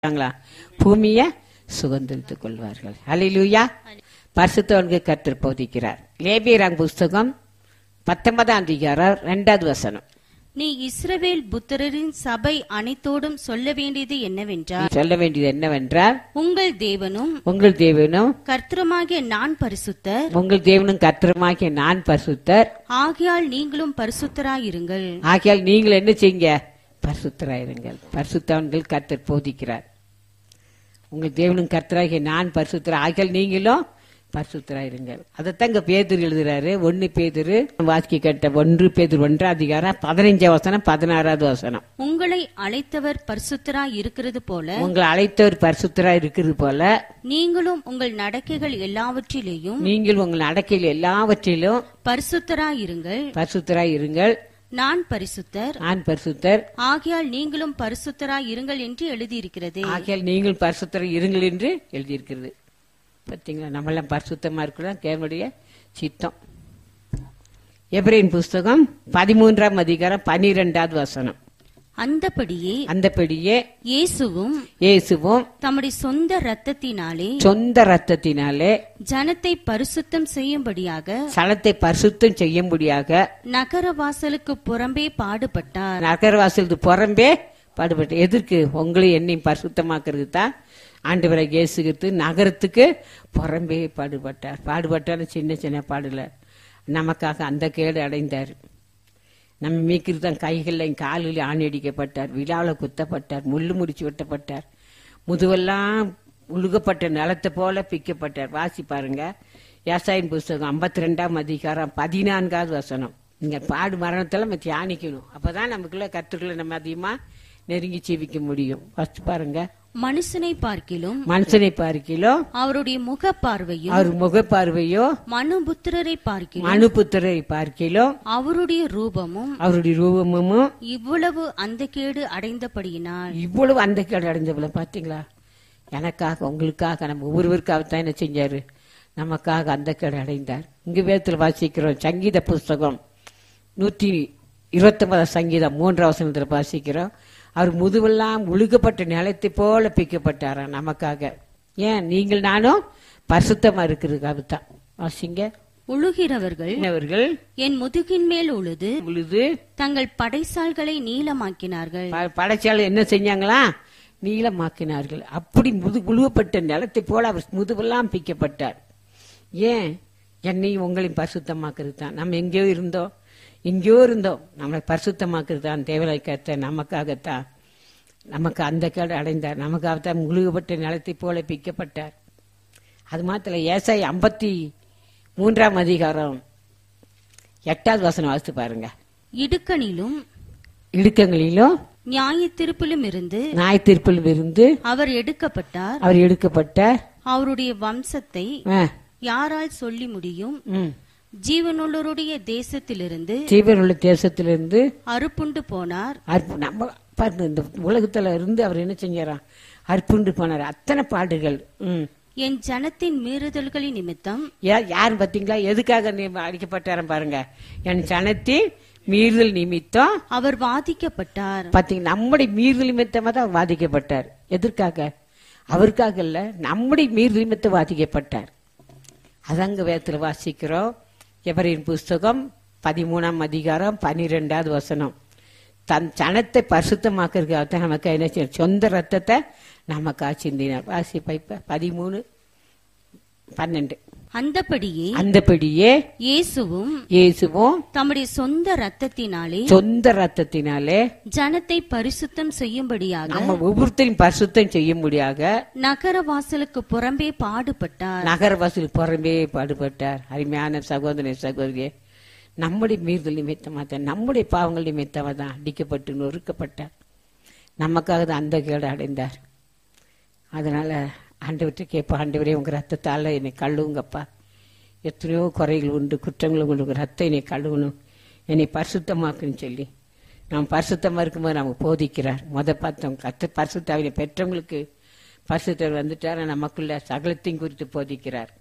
செய்வாங்களா பூமியை சுதந்திரித்துக் கொள்வார்கள் ஹalleluya பரிசுத்தவனுக்கு கர்த்தர் போதிக்கிறார் லேபியராங் புஸ்தகம் பத்தொன்பதாம் அதிகாரம் ரெண்டாவது வசனம் நீ இஸ்ரவேல் புத்திரரின் சபை அனைத்தோடும் சொல்ல வேண்டியது என்னவென்றால் சொல்ல வேண்டியது என்னவென்றால் உங்கள் தேவனும் உங்கள் தேவனும் கர்த்தருமாகிய நான் பரிசுத்தர் உங்கள் தேவனும் கர்த்தருமாகிய நான் பரிசுத்தர் ஆகையால் நீங்களும் பரிசுத்தராயிருங்கள் ஆகையால் நீங்கள் என்ன செய்யுங்க பரிசுத்தராயிருங்கள் பரிசுத்தவன்கள் கர்த்தர் போதிக்கிறார் உங்கள் தேவனும் கர்த்தராகிய நான் பரிசுத்தர் ஆகையால் நீங்களும் பரிசுத்தராயிருங்கள் அதைத்தான் இங்க பேதுரு எழுதுறாரு ஒன்னு பேதுரு வாசிக்க கேட்ட ஒன்று பேதுரு ஒன்றாம் அதிகாரம் பதினைஞ்சாம் வசனம் பதினாறாவது வசனம் உங்களை அழைத்தவர் பரிசுத்தராய் இருக்கிறது போல உங்களை அழைத்தவர் பரிசுத்தரா இருக்கிறது போல நீங்களும் உங்கள் நடக்கைகள் எல்லாவற்றிலேயும் நீங்கள் உங்கள் நடக்கையில் எல்லாவற்றிலும் பரிசுத்தராயிருங்கள் பரிசுத்தராய் இருங்கள் நான் பரிசுத்தர் நான் பரிசுத்தர் ஆகையால் நீங்களும் பரிசுத்தராய் இருங்கள் என்று எழுதியிருக்கிறது ஆகையால் நீங்கள் பரிசுத்தராய் இருங்கள் என்று எழுதியிருக்கிறது பார்த்தீங்களா நம்மெல்லாம் பரிசுத்தமா இருக்கலாம் தேவனுடைய சித்தம் எப்ரேன் புஸ்தகம் பதிமூன்றாம் அதிகாரம் பனிரெண்டாவது வசனம் அந்தபடியே அந்தபடியே இயேசுவும் இயேசுவும் தம்முடைய சொந்த இரத்தத்தினாலே சொந்த ரத்தத்தினாலே ஜனத்தை பரிசுத்தம் செய்யும்படியாக சலத்தை பரிசுத்தம் செய்யும்படியாக நகர வாசலுக்கு புறம்பே பாடுபட்டார் நகரவாசலுக்கு புறம்பே பாடுபட்டு எதற்கு உங்களை என்னையும் பரிசுத்தமாக்குறது தான் ஆண்டவரை இயேசுகிறது நகரத்துக்கு புறம்பே பாடுபட்டார் பாடுபட்டாலும் சின்ன சின்ன பாடல நமக்காக அந்த கேடு அடைந்தார் நம்ம மீக்கிறது தான் கைகளில் காலில் ஆணி அடிக்கப்பட்டார் விழாவில் குத்தப்பட்டார் முள்ளு முடிச்சு வெட்டப்பட்டார் முதுவெல்லாம் உழுகப்பட்ட நிலத்தை போல பிக்கப்பட்டார் வாசி பாருங்க விவசாயின் புஸ்தகம் ஐம்பத்தி ரெண்டாம் அதிகாரம் பதினான்காவது வசனம் நீங்க பாடு மரணத்துல நம்ம தியானிக்கணும் அப்பதான் நமக்குள்ள கத்துக்களை நம்ம அதிகமா நெருங்கி ஜீவிக்க முடியும் ஃபர்ஸ்ட் பாருங்க மனுஷனை பார்க்கிலும் மனுஷனை பார்க்கிலும் அவருடைய முக பார்வையும் அவர் முகப்பார்வையோ மனுபுத்திரரை பார்க்கிலும் மனுபுத்திரை பார்க்கிலும் அவருடைய ரூபமும் அவருடைய ரூபமும் இவ்வளவு அந்த கேடு அடைந்தபடியினால் இவ்வளவு அந்த கேடு அடைஞ்சவள பாத்தீங்களா எனக்காக உங்களுக்காக நம்ம ஒவ்வொருவருக்காக தான் என்ன செஞ்சாரு நமக்காக அந்த கேடு அடைந்தார் இங்க வேதத்தில் வாசிக்கிறோம் சங்கீத புஸ்தகம் நூத்தி இருபத்தி ஒன்பதாம் சங்கீதம் மூன்றாம் வசனத்துல வாசிக்கிறோம் அவர் முதுவெல்லாம் உழுகப்பட்ட நிலத்தை போல பிக்கப்பட்டாராம் நமக்காக ஏன் நீங்கள் நானும் பரிசுத்தமா இருக்கிறதுக்காக தான் வாசிங்க உழுகிறவர்கள் அவர்கள் என் முதுகின் மேல் உழுது உழுது தங்கள் படைசால்களை நீளமாக்கினார்கள் ப- படைச்சாலும் என்ன செஞ்சாங்களா நீளமாக்கினார்கள் அப்படி முது உழுவப்பட்ட நிலத்தை போல அவர் முதுவெல்லாம் பிக்கப்பட்டார் ஏன் என்னையும் உங்களையும் பரிசுத்தமாக்குறது தான் நம்ம எங்கேயோ இருந்தோம் எங்கேயோ இருந்தோம் நம்மளை பரிசுத்தமாக்குறது தான் தேவலை கத்த நமக்காகத்தான் நமக்கு அந்த கேடு அடைந்தார் நமக்காகத்தான் முழுகப்பட்ட நிலத்தை போல பிக்கப்பட்டார் அது மாத்திர ஏசாய் ஐம்பத்தி மூன்றாம் அதிகாரம் எட்டாவது வசனம் வாசித்து பாருங்க இடுக்கணிலும் இடுக்கங்களிலும் நியாய திருப்பிலும் இருந்து நாய் தீர்ப்பில் இருந்து அவர் எடுக்கப்பட்டார் அவர் எடுக்கப்பட்ட அவருடைய வம்சத்தை ஆ, யாரால் சொல்லி முடியும் ம், ஜீவனுள்ளவருடைய தேசத்திலிருந்து ஜீவனுள்ள தேசத்திலிருந்து அறுப்புண்டு போனார் அற்பு நம்ம பாருங்க இந்த உலகத்துல இருந்து அவர் என்ன செஞ்சாராம் அற்புண்டு போனார் அத்தனை பாடுகள் ம் என் ஜனத்தின் மீறுதல்களின் நிமித்தம் யா- யார் பாத்தீங்களா எதுக்காக நீ அடிக்கப்பட்டாரம் பாருங்க என் சனத்தின் மீறுதல் நிமித்தம் அவர் வாதிக்கப்பட்டார் பாத்தீங்க நம்முடைய மீறுதல் நிமித்தமா தான் அவர் பாதிக்கப்பட்டார் எதற்காக அவருக்காக இல்ல நம்முடைய மீறுதல் நிமித்தம் பாதிக்கப்பட்டார் அதங்க வேதத்துல வாசிக்கிறோம் எவரின் புஸ்தகம் பதிமூணாம் அதிகாரம் பனிரெண்டாவது வசனம் தன் சனத்தை பரிசுத்தமாக்குறதுக்காக தான் நமக்கு என்ன செய்யணும்? சொந்த ரத்தத்தை நமக்கு சிந்தினார் வாசி பைப்ப பதிமூணு பன்னெண்டு அந்தபடியே அந்தபடியே இயேசுவும் இயேசுவும் தம்முடைய சொந்த இரத்தத்தினாலே சொந்த ரத்தத்தினாலே ஜனத்தை பரிசுத்தம் செய்யும்படியாக நம்ம ஒவ்வொருத்தரையும் பரிசுத்தம் செய்யும்படியாக நகர வாசலுக்கு புறம்பே பாடுபட்டார் நகரவாசில் புறம்பே பாடுபட்டார் அருமையான சகோதரி சகோதரியே நம்முடைய மீறுதல் நிமித்தமாக தான் நம்முடைய பாவங்கள் நிமித்தமாக தான் அடிக்கப்பட்டு நொறுக்கப்பட்டார் நமக்காக தான் அந்த கேடு அடைந்தார் அதனால ஆண்டவர்கிட்ட கேட்போம் ஆண்டவரே உங்க ரத்தத்தால என்னை கழுவுங்கப்பா எத்தனையோ குறைகள் உண்டு குற்றங்கள் உண்டு உங்க ரத்தம் என்னை கழுவணும் என்னை பரிசுத்தமாக்குன்னு சொல்லி நாம் பரிசுத்தமா இருக்கும்போது நமக்கு போதிக்கிறார் முத பார்த்தோம் கத்த பரிசுத்தாவினை பெற்றவங்களுக்கு பரிசுத்தர் வந்துட்டார் நமக்குள்ள சகலத்தையும் குறித்து போதிக்கிறார்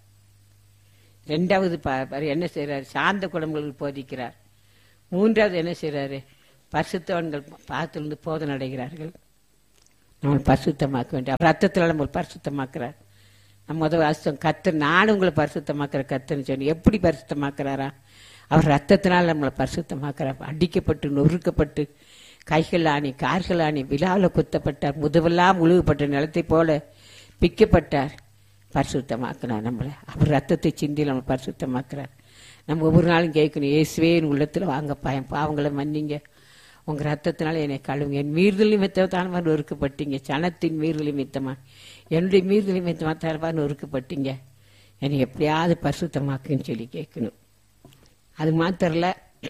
ரெண்டாவது பா- பாரு என்ன செய்றாரு சாந்த குடும்பங்களுக்கு போதிக்கிறார் மூன்றாவது என்ன செய்றாரு பரிசுத்தவன்கள் பார்த்திருந்து போதனை அடைகிறார்கள் நம்மளை பரிசுத்தமாக்க வேண்டும் ரத்தத்தில் நம்ம பரிசுத்தமாக்குறார் நம்ம முதல் வாசம் கத்து நான் உங்களை பரிசுத்தமாக்குற கத்துன்னு சொல்லி எப்படி பரிசுத்தமாக்குறாரா அவர் ரத்தத்தினால் நம்மளை பரிசுத்தமாக்குறார் அடிக்கப்பட்டு நொறுக்கப்பட்டு கைகள் ஆணி கால்கள் ஆணி விழாவில் குத்தப்பட்டார் முதுவெல்லாம் முழுகப்பட்ட நிலத்தை போல பிக்கப்பட்டார் பரிசுத்தமாக்கினார் நம்மளை அவர் ரத்தத்தை சிந்தி நம்ம பரிசுத்தமாக்குறார் நம்ம ஒவ்வொரு நாளும் கேட்கணும் இயேசுவே என் உள்ளத்தில் வாங்கப்பா என் பாவங்களை மன்னிங்க உங்க ரத்தத்தினால என்னை கழுவுங்க என் மீறுதல் நிமித்தத்தான மாதிரி நொறுக்கப்பட்டீங்க சனத்தின் மீறுதல் நிமித்தமா என்னுடைய மீறுதல் நிமித்தமா தரவா நொறுக்கப்பட்டீங்க என்னை எப்படியாவது பரிசுத்தமாக்குன்னு சொல்லி கேட்கணும் அது மாத்திரல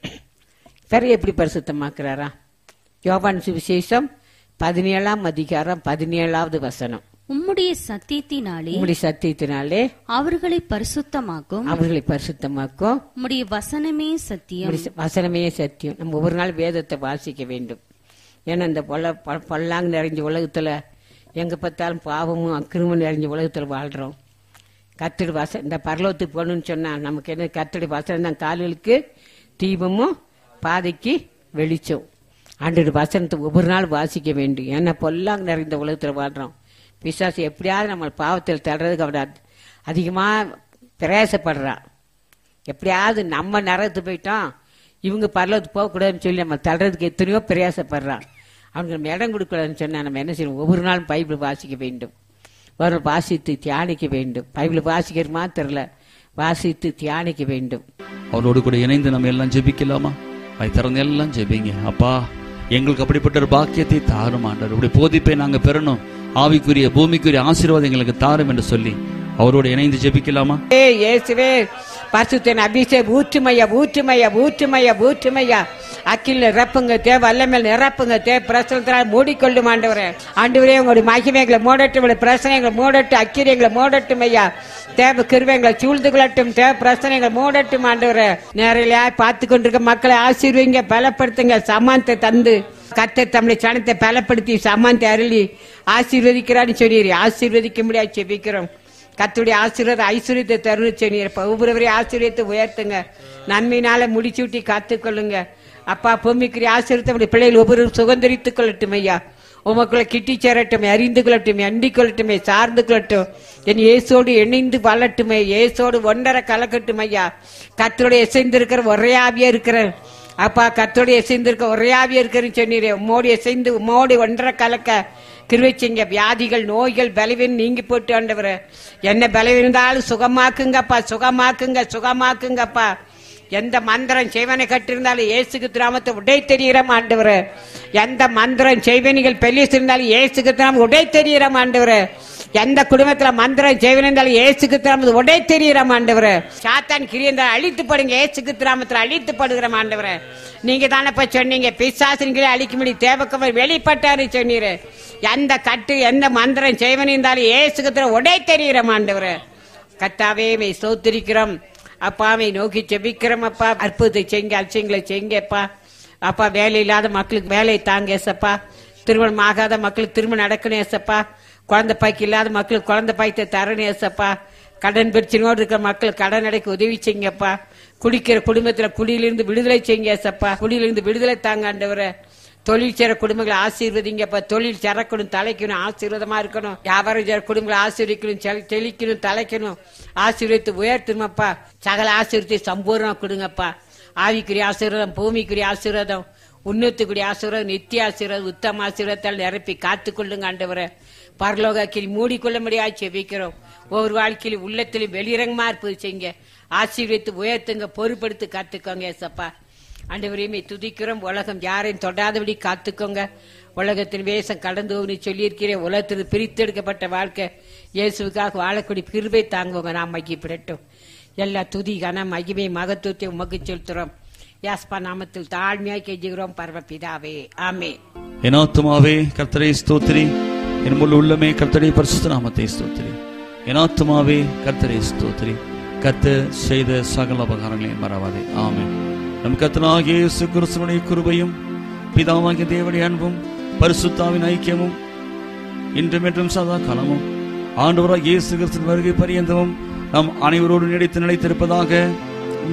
பிற எப்படி பரிசுத்தமாக்குறாரா யோபான் சுவிசேஷம் பதினேழாம் அதிகாரம் பதினேழாவது வசனம் உம்முடைய சத்தியத்தினாலே உங்களுடைய சத்தியத்தினாலே அவர்களை பரிசுத்தமாக்கும் அவர்களை பரிசுத்தமாக்கும் உம்முடைய வசனமே சத்தியம் உம்முடைய வசனமே சத்தியம் நம்ம ஒவ்வொரு நாள் வேதத்தை வாசிக்க வேண்டும் ஏன்னா இந்த பொல்ல பொ- பொல்லாங்கு நிறைஞ்ச உலகத்துல எங்க பார்த்தாலும் பாவமும் அக்கிரமும் நிறைஞ்ச உலகத்துல வாழ்றோம் கத்தடி வாசம் இந்த பரலோகத்துக்கு போகணும்னு சொன்னா நமக்கு என்ன கத்தடி வசனம் தான் கால்களுக்கு தீபமும் பாதைக்கு வெளிச்சம் ஆண்டோட வசனத்தை ஒவ்வொரு நாள் வாசிக்க வேண்டும் ஏன்னா பொல்லாங்கு நிறைந்த உலகத்துல வாழ்றோம் பிசாசு எப்படியாவது நம்ம பாவத்தில் தள்ளுறதுக்கு அவட அதிகமாக பிரயாசப்படுறான் எப்படியாவது நம்ம நரகத்து போயிட்டோம் இவங்க பரலோகத்துக்கு போகக்கூடாதுன்னு சொல்லி நம்ம தள்ளுறதுக்கு எத்தனையோ பிரயாசப்படுறான் அவனுக்கு நம்ம இடம் கொடுக்கூடாதுன்னு சொன்னா நம்ம என்ன செய்யணும் ஒவ்வொரு நாளும் பைபிள் வாசிக்க வேண்டும் ஒரு வாசித்து தியானிக்க வேண்டும் பைபிள் வாசிக்கிற மாத்திரல வாசித்து தியானிக்க வேண்டும் அவரோடு கூட இணைந்து நம்ம எல்லாம் ஜெபிக்கலாமா அதை திறந்து எல்லாம் ஜெபிங்க அப்பா எங்களுக்கு அப்படிப்பட்ட ஒரு பாக்கியத்தை தாரும் ஆண்டவர் இப்படி போதிப்பை நாங்க பெறணும் ஆவிக்குரிய பூமிக்குரிய ஆசீர்வாதம் எங்களுக்கு தாரும் என்று சொல்லி அவரோடு இணைந்து ஜெபிக்கலாமா ஏ இயேசுவே பரிசுத்தன் அபிஷேக் ஊற்றுமையா ஊற்றுமையா ஊற்றுமையா ஊற்றுமையா அக்கில் நிரப்புங்க தே வல்லமேல் நிரப்புங்க தே பிரசனத்தினால் மூடிக்கொள்ளும் ஆண்டவரே ஆண்டவரே உங்களுடைய மகிமைகளை மூடட்டும் உங்களுடைய பிரசனைகளை மூடட்டும் அக்கிரியங்களை மூடட்டும் ஐயா தேவ கிருவைங்களை சூழ்ந்து கொள்ளட்டும் தேவ பிரசனைகளை மூடட்டும் ஆண்டவரே நேரிலையா பார்த்து கொண்டிருக்க மக்களை ஆசீர்வீங்க பலப்படுத்துங்க சமானத்தை தந்து கத்தை தம்முடைய சனத்தை பலப்படுத்தி சமானத்தை அருளி ஆசீர்வதிக்கிறான்னு சொல்லி ஆசீர்வதிக்க முடியாது செபிக்கிறோம் கத்துடைய ஆசீர்வாத ஐஸ்வர்யத்தை தருண சொன்னீர் ஒவ்வொருவரையும் ஆசீர்வத்தை உயர்த்துங்க நன்மையினால முடிச்சூட்டி காத்துக்கொள்ளுங்க அப்பா பூமிக்குரிய ஆசீர்வத்தை உடைய பிள்ளைகள் ஒவ்வொரு சுதந்திரித்துக் கொள்ளட்டும் ஐயா உமக்குள்ள கிட்டி சேரட்டும் அறிந்து கொள்ளட்டும் அண்டிக் கொள்ளட்டுமே சார்ந்து கொள்ளட்டும் என் இயேசோடு இணைந்து வாழட்டுமே இயேசோடு ஒன்றரை கலக்கட்டும் ஐயா கத்தருடைய இசைந்திருக்கிற ஒரே ஆவியா இருக்கிற அப்பா கத்தோடு இசைந்திருக்க ஒரே ஆவியா இருக்கிறன்னு சொன்னீரே உம்மோடு இசைந்து உம்மோடு ஒன்றரை கலக்க கிருவைச்சிங்க வியாதிகள் நோய்கள் பலவீனம் நீங்கி போட்டு ஆண்டவரே என்ன பலவீனம் இருந்தாலும் சுகமாக்குங்கப்பா சுகமாக்குங்க சுகமாக்குங்கப்பா எந்த மந்திரம் செய்வனை கட்டிருந்தாலும் இயேசுக்கு திராமத்தை உடை தெரிகிறோம் ஆண்டவரே எந்த மந்திரம் செய்வனிகள் பெல்லிசிருந்தாலும் இயேசுக்கு திராம உடை தெரிகிறோம் ஆண்டவரே எந்த குடும்பத்துல மந்திரம் செய்வன் இருந்தாலும் ஏசுக்கு திராமத்து உடை தெரிகிறோம் ஆண்டவரே சாத்தான் கிரியந்தால் அழித்து படுங்க ஏசுக்கு திராமத்தில் அழித்து படுகிறோம் ஆண்டவரே நீங்க தானே இப்ப சொன்னீங்க பிசாசின்களே அழிக்க முடியும் தேவக்கவர் வெளிப்பட்டாரு சொன்னீரு எந்த கட்டு எந்த மந்திரம் செய்வன் இருந்தாலும் ஏசுக்கு திராம உடை தெரிகிறோம் ஆண்டவரே கத்தாவே மை சோத்திரிக்கிறோம் அப்பாவை நோக்கி செபிக்கிறோம் அப்பா அற்புதத்தை செய்ங்க அலட்சியங்களை செய்ங்கப்பா அப்பா வேலை இல்லாத மக்களுக்கு வேலையை தாங்க ஏசப்பா திருமணம் ஆகாத மக்களுக்கு திருமணம் நடக்கணும் ஏசப்பா குழந்தை பாய்க்கு இல்லாத மக்களுக்கு குழந்தை பாய்த்தை தரணும் ஏசப்பா கடன் பிரச்சனையோடு இருக்கிற மக்கள் கடன் அடைக்க உதவி செய்யுங்கப்பா குடிக்கிற குடும்பத்துல குடியிலிருந்து விடுதலை செய்யுங்க ஏசப்பா குடியிலிருந்து விடுதலை தாங்க ஆண்டவரே தொழில் செய்ற குடும்பங்களை ஆசீர்வதிங்கப்பா தொழில் சிறக்கணும் தலைக்கணும் ஆசீர்வாதமா இருக்கணும் வியாபாரம் செய்ற குடும்பங்களை ஆசீர்வதிக்கணும் செல்- தெளிக்கணும் தலைக்கணும் ஆசீர்வதித்து உயர்த்தணுமப்பா சகல ஆசீர்வத்தை சம்பூர்ணமா கொடுங்கப்பா ஆவிக்குரிய ஆசீர்வாதம் பூமிக்குரிய ஆசீர்வாதம் உன்னத்துக்குரிய ஆசீர்வாதம் நித்திய ஆசீர்வாதம் உத்தம ஆசீர்வாதத்தால் நிரப்பி காத்துக்கொள்ளுங்க ஆண்டவரை பரலோகக்கில் மூடிக்கொள்ள முடியாது செபிக்கிறோம் ஒவ்வொரு வாழ்க்கையிலும் உள்ளத்திலும் வெளிரங்கமா இருப்பது செய்யுங்க ஆசீர்வதித்து உயர்த்துங்க பொறுப்படுத்தி காத்துக்கோங்க ஏசப்பா ஆண்டவரையுமே துதிக்கிறோம் உலகம் யாரையும் தொடாதபடி காத்துக்கோங்க உலகத்தின் வேஷம் கடந்து போகும்னு சொல்லியிருக்கிறேன் உலகத்தில் பிரித்தெடுக்கப்பட்ட வாழ்க்கை இயேசுவுக்காக வாழக்கூடிய கிருபை தாங்குவோங்க நாம் மகிப்பிடட்டும் எல்லா துதி கன மகிமை மகத்துவத்தை உமக்கு செலுத்துறோம் யாஸ்பா நாமத்தில் தாழ்மையாய் கெஞ்சுகிறோம் பரமபிதாவே ஆமே என் ஆத்துமாவே கர்த்தரை ஸ்தோத்திரி என் முழு உள்ளமே கர்த்தரை பரிசுத்த நாமத்தை ஸ்தோத்திரி என் ஆத்துமாவே கர்த்தரை ஸ்தோத்திரி கர்த்தர் செய்த சகல உபகாரங்களையும் மறவாதே ஆமென் நம் கர்த்தனாகிய இயேசு கிறிஸ்துவனுடைய கிருபையும் பிதாவாகிய தேவனுடைய அன்பும் பரிசுத்தாவின் ஐக்கியமும் இன்றும் என்றும் சதா காலமும் ஆண்டவராக இயேசு கிறிஸ்துவின் வருகை பரியந்தமும் நாம் அனைவரோடு நினைத்து நிலைத்திருப்பதாக ஆமென்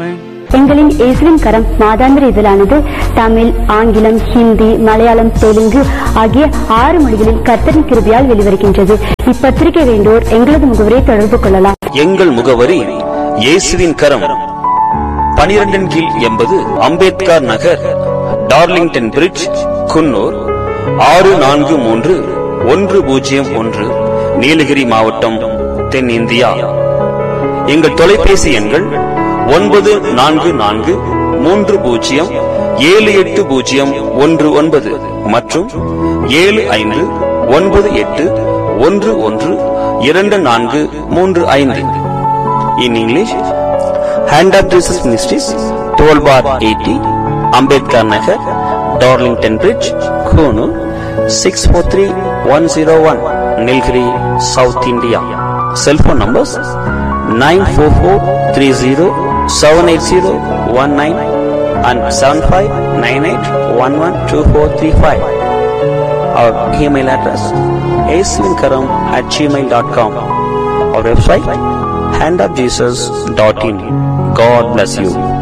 எங்களின் இயேசுவின் கரம் மாதாந்திர இதழானது தமிழ் ஆங்கிலம் ஹிந்தி மலையாளம் தெலுங்கு ஆகிய ஆறு மொழிகளில் கர்த்தரின் கிருபையால் வெளிவருகின்றது இப்பத்திரிகை வேண்டோர் எங்களது முகவரை தொடர்பு கொள்ளலாம் எங்கள் முகவரி இயேசுவின் கரம் பனிரெண்டின் கீழ் எண்பது அம்பேத்கர் நகர் டார்லிங்டன் பிரிட்ஜ் குன்னூர் ஆறு நான்கு மூன்று ஒன்று பூஜ்ஜியம் ஒன்று நீலகிரி மாவட்டம் தென்னிந்தியா எங்கள் தொலைபேசி எண்கள் ஒன்பது நான்கு நான்கு மூன்று பூஜ்ஜியம் ஏழு எட்டு பூஜ்ஜியம் ஒன்று ஒன்பது மற்றும் ஏழு ஐந்து ஒன்பது எட்டு ஒன்று ஒன்று இரண்டு நான்கு மூன்று ஐந்து in English hand of Jesus ministries twelve bar eighty Ambedkar Nagar Darlington bridge Coonoor six four three one zero one Nilgiri south India cellphone numbers nine four four three zero seven eight zero one nine and seven five nine eight one one two four three five our email address ஏசுவின்கரம் at Gmail dot com our website handofjesus.in. God bless you.